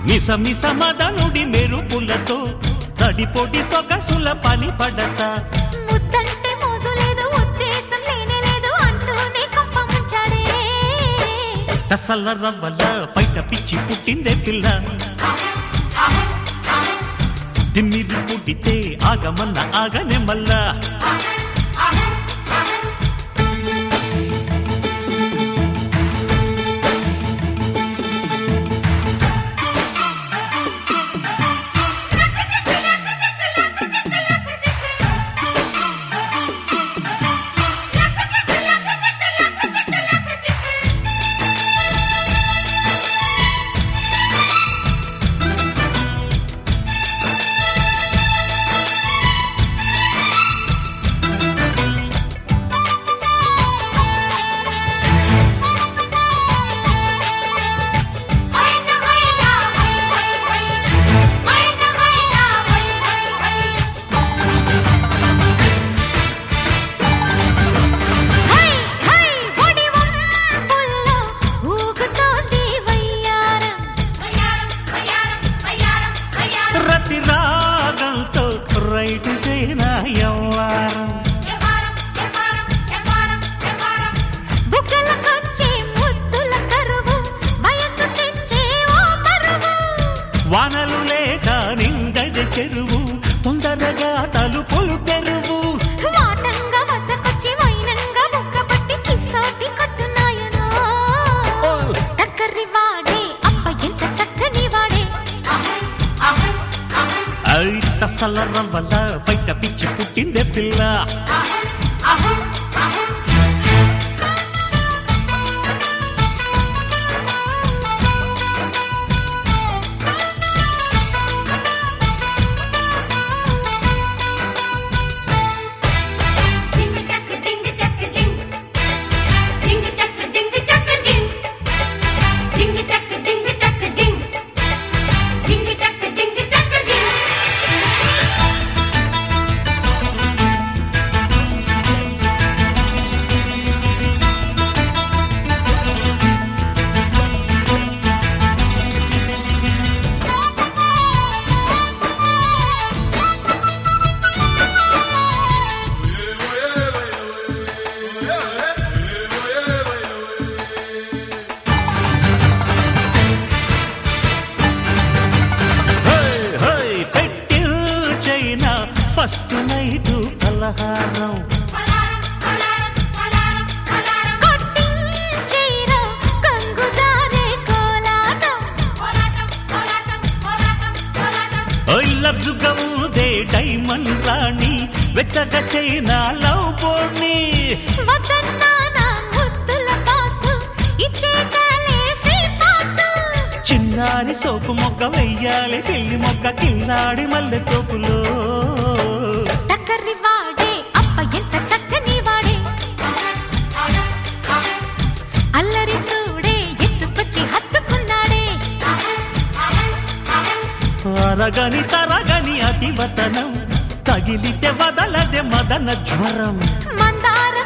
మిస మిస మదనుడి మెరుపులతో తడిపోటి సొగసుల పని పడత ముద్దంటే మోజు లేదు ఉద్దేశం లేనే లేదు అంటూనే కప్ప ముంచాడే తసల్ల రవ్వల బయట పిచ్చి పుట్టిందే పిల్ల తిమ్మిది పుట్టితే ఆగమన్న ఆగనే మల్లా హై హై ఒడి వంపుల్లో ఊగుతోంది వయ్యారం వయ్యారం వయ్యారం వయ్యారం వయ్యారం రతి రాగంతో రైటు చేయనా ఎవ్వారం ఎవారం ఎవారం ఎవారం ఎవారం బుగ్గలకొచ్చే ముద్దుల కరువు వయసు తెచ్చే ఓ మరువు వానలు లేక నిండది చెరువు తొందరగా తలుపులు తెరువు వాటంగా వద్దకొచ్చి వైనంగా ముక్క పట్టి కిస్సోటి కట్టున్నాయనో టక్కరి వాడే అప్ప ఎంత చక్కని వాడే ఐ తసల రవ్వల బయట పిచ్చి పుట్టిందే పిల్ల జింగ చక్క జింగ చక్క జింగ్ జింగ చక్క జింగ చక్క జింగ్ జింగ చక్క జింగ చక్క జింగ్ జింగ చక్క జింగ చక్క జింగ్ హై, హై, పెట్టి చైనా ఫస్ట్ నైట్ పలహారం పలారం పలారం పలారం పలారం కొట్టించేరా కంగుజారే కోలాటం కోలాటం కోలాటం కోలాటం కోలాటం ఐ లబ్జుగా ఉందే డైమండ్ రాణి వెచ్చగా చైనా లవ్ బోర్ని వద్దన్నానా ముద్దుల పాసు ఇచ్చేసాలే ఫ్రీ పాసు చిన్నారి సోపు మొగ్గ వెయ్యాలి పిల్లి మొగ్గ కిల్లాడి మల్లె తోపులో టక్కరి వాడే అప్ప ఎంత చక్కని వాడే అల్లరి చూడే ఎత్తుకొచ్చి హత్తుకున్నాడే అరగని తరగని అతివతనం తగిలితే వదలదే మదన జ్వరం మందార